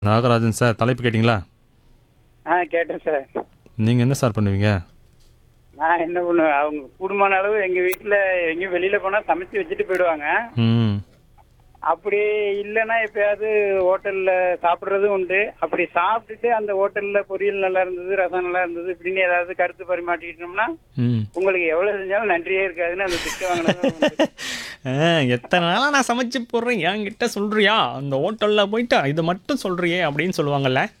Nagarajan sir தலைப்பு கேட்டிங்களா ஆ கேட்டேன் சார் நீங்கள் என்ன சார் பண்ணுவீங்க நான் என்ன பண்ணுவேன் அவங்க கூடுமான அளவு எங்கள் வீட்டில் எங்கேயும் வெளியில் போனால் சமைச்சு வச்சுட்டு போயிடுவாங்க ம் அப்படி இல்லைன்னா எப்பயாவது ஹோட்டலில் சாப்பிட்றதும் உண்டு அப்படி சாப்பிட்டுட்டு அந்த ஹோட்டலில் பொரியல் நல்லா இருந்தது ரசம் நல்லா இருந்தது இப்படின்னு ஏதாவது கருத்து பரிமாற்றிக்கிட்டோம்னா ம் உங்களுக்கு எவ்வளோ செஞ்சாலும் நன்றியே இருக்காதுன்னு அந்த திட்டு வாங்கினது ஆ, எத்தனை நாளாக நான் சமைச்சு போடுறேன் என்கிட்ட சொல்றியா அந்த ஹோட்டலில் போயிட்டு இது மட்டும் சொல்றியே அப்படின்னு சொல்லுவாங்கல்ல